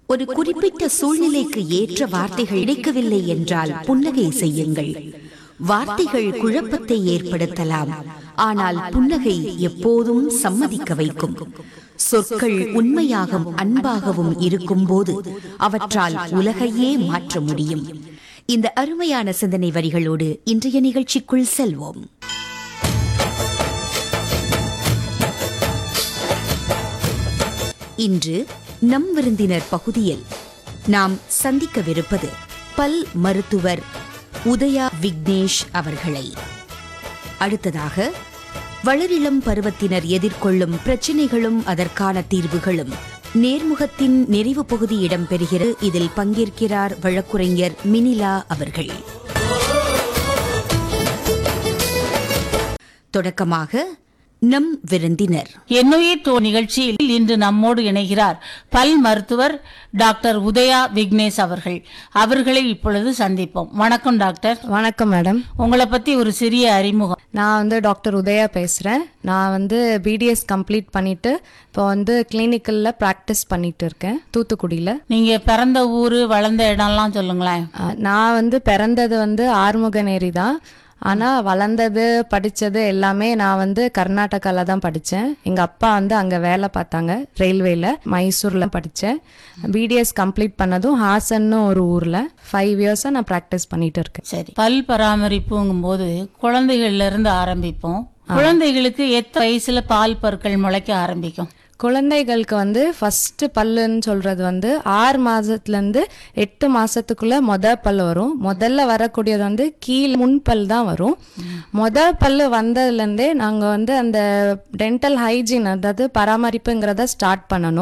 ஒரு குறிப்பிட்ட சூழ்நிலைக்கு ஏற்ற வார்த்தைகள் கிடைக்கவில்லை என்றால் புன்னகை செய்யுங்கள் வார்த்தைகள் குழப்பத்தை ஏற்படுத்தலாம் ஆனால் புன்னகை எப்போதும் சம்மதிக்க வைக்கும் சொற்கள் உண்மையாகவும் அன்பாகவும் இருக்கும்போது அவற்றால் உலகையே மாற்ற முடியும் இந்த அருமையான சிந்தனை வரிகளோடு இன்றைய நிகழ்ச்சிக்குள் செல்வோம் இன்று நம் விருந்தினர் பகுதியில் நாம் சந்திக்கவிருப்பது பல் மருத்துவர் உதயா விக்னேஷ் அவர்களை அடுத்ததாக வளரிளம் பருவத்தினர் எதிர்கொள்ளும் பிரச்சினைகளும் அதற்கான தீர்வுகளும் நேர்முகத்தின் நிறைவு பகுதி இடம்பெறுகிறது இதில் பங்கேற்கிறார் வழக்குரைஞர் மினிலா அவர்கள் தொடக்கமாக நம் விருந்தினர் என்னுயிர் தோ நிகழ்ச்சியில் இன்று நம்மோடு இணைகிறார் பல் மருத்துவர் டாக்டர் உதயா விக்னேஷ் அவர்கள் அவர்களை இப்பொழுது சந்திப்போம் வணக்கம் டாக்டர் வணக்கம் மேடம் உங்களை பத்தி ஒரு சிறிய அறிமுகம் நான் வந்து டாக்டர் உதயா பேசுகிறேன் நான் வந்து பிடிஎஸ் கம்ப்ளீட் பண்ணிட்டு இப்போ வந்து கிளினிக்கலில் ப்ராக்டிஸ் பண்ணிட்டு இருக்கேன் தூத்துக்குடியில் நீங்க பிறந்த ஊரு வளர்ந்த இடம்லாம் சொல்லுங்களேன் அஹ், நான் வந்து பிறந்தது வந்து ஆறுமுகநேரி தான் ஆனால் வளர்ந்தது படித்தது எல்லாமே நான் வந்து கர்நாடகாவில் தான் படித்தேன் எங்கள் அப்பா வந்து அங்கே வேலை பார்த்தாங்க ரயில்வேல மைசூரில் படித்தேன் பிடிஎஸ் கம்ப்ளீட் பண்ணதும் ஹாசன்னு ஒரு ஊரில் ஃபைவ் இயர்ஸாக நான் ப்ராக்டிஸ் பண்ணிட்டு இருக்கேன் சரி பல் பராமரிப்புங்கும் போது குழந்தைகள்ல இருந்து ஆரம்பிப்போம் குழந்தைகளுக்கு எத்த வயசுல பால் பற்கள் முளைக்க ஆரம்பிக்கும் குழந்தைகளுக்கு வந்து ஃபர்ஸ்ட் பல்லுன்னு சொல்றது வந்து ஆறு மாசத்துலேருந்து எட்டு மாசத்துக்குள்ள மொத பல் வரும் முதல்ல வரக்கூடியது வந்து கீழ் முன்பல் தான் வரும் மொத பல்லு வந்ததுலேருந்தே நாங்கள் வந்து அந்த டென்டல் ஹைஜீன் அதாவது பராமரிப்புங்கிறத ஸ்டார்ட் பண்ணணும்